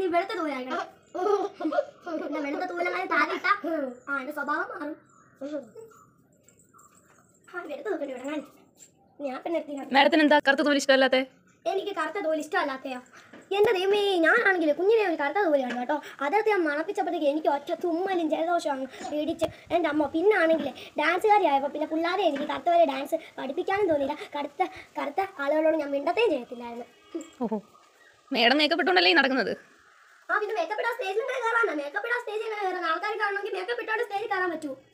നീ വെളുത്ത തൂലാക്കണം പിന്നെ വെളുത്ത തൂലങ്ങനെ താലിട്ട ആ എന്റെ സ്വഭാവം മാറും ആ വെളുത്ത തൂക്കണ്ടി വിടങ്ങാൻ ഞാൻ പിന്നെ എത്തി മാഡത്തിന് എന്താ കറുത്ത തോലി ഇഷ്ടമല്ലാത്തെ എനിക്ക് കറുത്ത തോല് ഇഷ്ടമല്ലാത്തയോ എന്റെ ദൈവമേ ഞാനാണെങ്കിൽ കുഞ്ഞിനെ ഒരു കറുത്ത തോലിയാണ് കേട്ടോ അതൊക്കെ ഞാൻ മണപ്പിച്ചപ്പോഴത്തേക്ക് എനിക്ക് ഒറ്റ തുമ്മലും ജലദോഷം അങ്ങ് പേടിച്ച് എൻ്റെ അമ്മ പിന്നെ ആണെങ്കിൽ ഡാൻസുകാരി ആയപ്പോൾ പിന്നെ പിള്ളേരെ എനിക്ക് കറുത്ത വരെ ഡാൻസ് പഠിപ്പിക്കാനും തോന്നിയില്ല കറുത്ത കറുത്ത ആളുകളോട് ഞാൻ മിണ്ടത്തേം ചെയ്യത്തില്ലായിരുന്നു ഓഹോ മേഡം മേക്കപ്പ് ഇട്ടുകൊണ്ടല്ലേ ഈ നടക്കുന്നത് ആ പിന്നെ മേക്കപ്പ് ഇടാൻ സ്റ്റേജിൽ കയറാനാ മേക്കപ്പ് ഇടാൻ സ്റ്റേജിൽ കയറാൻ ആൾക്കാർ കാണണമെങ്കിൽ മേക്കപ്പ് ഇട്ടോണ്ട് സ്റ്റേജിൽ കയറാൻ പറ്റൂ